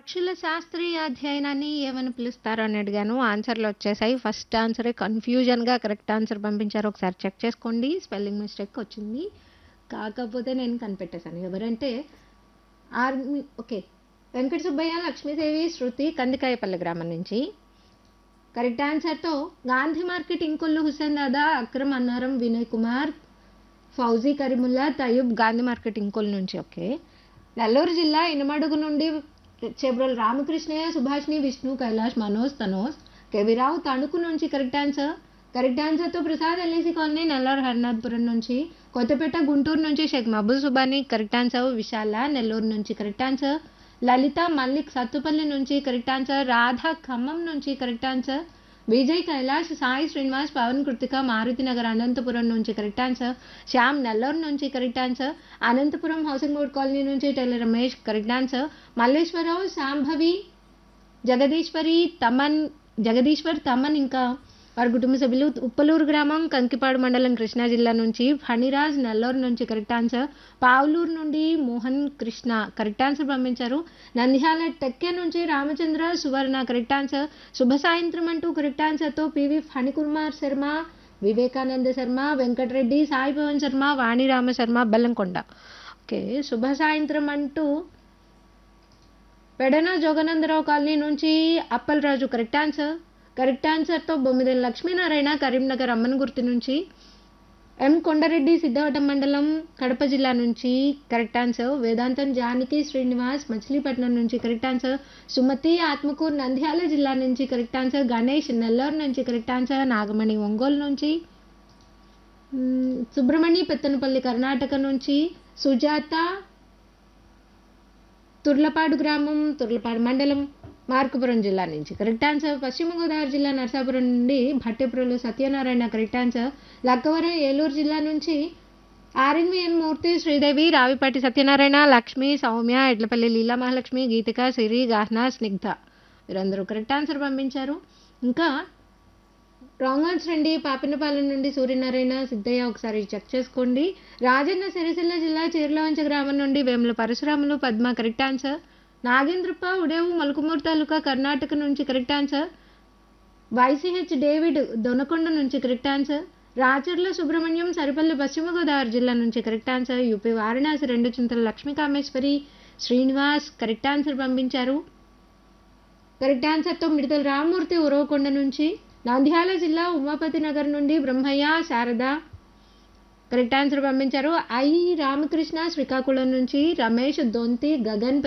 పక్షుల శాస్త్రీయ అధ్యయనాన్ని ఏమని పిలుస్తారు అని అడిగాను ఆన్సర్లు వచ్చేసాయి ఫస్ట్ ఆన్సరే కన్ఫ్యూజన్గా కరెక్ట్ ఆన్సర్ పంపించారు ఒకసారి చెక్ చేసుకోండి స్పెల్లింగ్ మిస్టేక్ వచ్చింది కాకపోతే నేను కనిపెట్టేశాను ఎవరంటే ఆర్మీ ఓకే వెంకట సుబ్బయ్య లక్ష్మీదేవి శృతి కందికాయపల్లి గ్రామం నుంచి కరెక్ట్ ఆన్సర్తో గాంధీ మార్కెట్ ఇంకొల్లు హుసేన్ దాదా అక్రమ్ అన్నారం వినయ్ కుమార్ ఫౌజీ కరీముల్లా తయూబ్ గాంధీ మార్కెట్ ఇంకొల్ నుంచి ఓకే నెల్లూరు జిల్లా ఇనమడుగు నుండి చేబ్రోల్ రామకృష్ణయ్య సుభాష్ని విష్ణు కైలాష్ మనోజ్ తనోజ్ కేవీరావు తణుకు నుంచి కరెక్ట్ ఆన్సర్ కరెక్ట్ ఆన్సర్తో ప్రసాద్ ఎల్ఐసి కాలనీ నెల్లూరు హరినాథ్పురం నుంచి కొత్తపేట గుంటూరు నుంచి షేక్ మహబూబ్ సుబాని కరెక్ట్ ఆన్సర్ విశాల నెల్లూరు నుంచి కరెక్ట్ ఆన్సర్ లలిత మల్లిక్ సత్తుపల్లి నుంచి కరెక్ట్ ఆన్సర్ రాధ ఖమ్మం నుంచి కరెక్ట్ ఆన్సర్ విజయ్ కైలాష్ సాయి శ్రీనివాస్ పవన్ కృతిక మారుతి నగర్ అనంతపురం నుంచి కరెక్ట్ ఆన్సర్ శ్యామ్ నెల్లూరు నుంచి correct answer Anantapuram housing board colony నుంచి టెలి రమేష్ కరెక్ట్ ఆన్సర్ మల్లేశ్వరరావు శాంభవి జగదీశ్వరి తమన్ జగదీశ్వర్ తమన్ ఇంకా వారి కుటుంబ సభ్యులు ఉప్పలూరు గ్రామం కంకిపాడు మండలం కృష్ణా జిల్లా నుంచి ఫణిరాజ్ నెల్లూరు నుంచి కరెక్ట్ ఆన్సర్ పావులూరు నుండి మోహన్ కృష్ణ కరెక్ట్ ఆన్సర్ పంపించారు నంద్యాల టెక్కే నుంచి రామచంద్ర సువర్ణ కరెక్ట్ ఆన్సర్ శుభ సాయంత్రం అంటూ కరెక్ట్ ఆన్సర్తో పివి ఫణికుమార్ శర్మ వివేకానంద శర్మ వెంకటరెడ్డి సాయి పవన్ శర్మ వాణిరామ శర్మ బెల్లంకొండ ఓకే శుభ సాయంత్రం అంటూ పెడన జోగనందరావు కాలనీ నుంచి అప్పలరాజు కరెక్ట్ ఆన్సర్ కరెక్ట్ ఆన్సర్తో బొమ్మిదేని లక్ష్మీనారాయణ కరీంనగర్ అమ్మనగుర్తి నుంచి ఎం కొండారెడ్డి సిద్ధవటం మండలం కడప జిల్లా నుంచి కరెక్ట్ ఆన్సర్ వేదాంతం జానకి శ్రీనివాస్ మచిలీపట్నం నుంచి కరెక్ట్ ఆన్సర్ సుమతి ఆత్మకూరు నంద్యాల జిల్లా నుంచి కరెక్ట్ ఆన్సర్ గణేష్ నెల్లూరు నుంచి కరెక్ట్ ఆన్సర్ నాగమణి ఒంగోలు నుంచి మ్, సుబ్రహ్మణ్య పెత్తనపల్లి కర్ణాటక నుంచి సుజాత తుర్లపాడు గ్రామం తుర్లపాడు మండలం మార్కపురం జిల్లా నుంచి కరెక్ట్ ఆన్సర్ పశ్చిమ గోదావరి జిల్లా నరసాపురం నుండి భట్టెపురలు సత్యనారాయణ కరెక్ట్ ఆన్సర్ లక్కవరం ఏలూరు జిల్లా నుంచి ఆర్ఎన్విఎన్ మూర్తి శ్రీదేవి రావిపాటి సత్యనారాయణ లక్ష్మి సౌమ్య ఎడ్లపల్లి లీలా మహాలక్ష్మి గీతిక సిరి గాహ్నా స్నిగ్ధ వీరందరూ కరెక్ట్ ఆన్సర్ పంపించారు ఇంకా రాంగ్ ఆన్సర్ అండి పాపినపాలెం నుండి సూర్యనారాయణ సిద్ధయ్య ఒకసారి చెక్ చేసుకోండి రాజన్న సిరిసిల్ల జిల్లా చీర్లవంచ గ్రామం నుండి వేముల పరశురాములు పద్మ కరెక్ట్ ఆన్సర్ నాగేంద్రప్ప ఉడేవు మలుకుమూరు తాలూకా కర్ణాటక నుంచి correct answer YCH David Donakonda నుంచి కరెక్ట్ ఆన్సర్ రాచర్ల సుబ్రహ్మణ్యం సరిపల్లి పశ్చిమ గోదావరి జిల్లా నుంచి కరెక్ట్ ఆన్సర్ యూపీ వారణాసి రెండు చింతల లక్ష్మీ కామేశ్వరి శ్రీనివాస్ కరెక్ట్ ఆన్సర్ పంపించారు కరెక్ట్ ఆన్సర్తో మిడతల రామ్మూర్తి ఉరవకొండ నుంచి నంద్యాల జిల్లా ఉమాపతి నగర్ నుండి బ్రహ్మయ్య శారద కరెక్ట్ ఆన్సర్ పంపించారు ఐ రామకృష్ణ శ్రీకాకుళం నుంచి రమేష్ దొంతి గగన్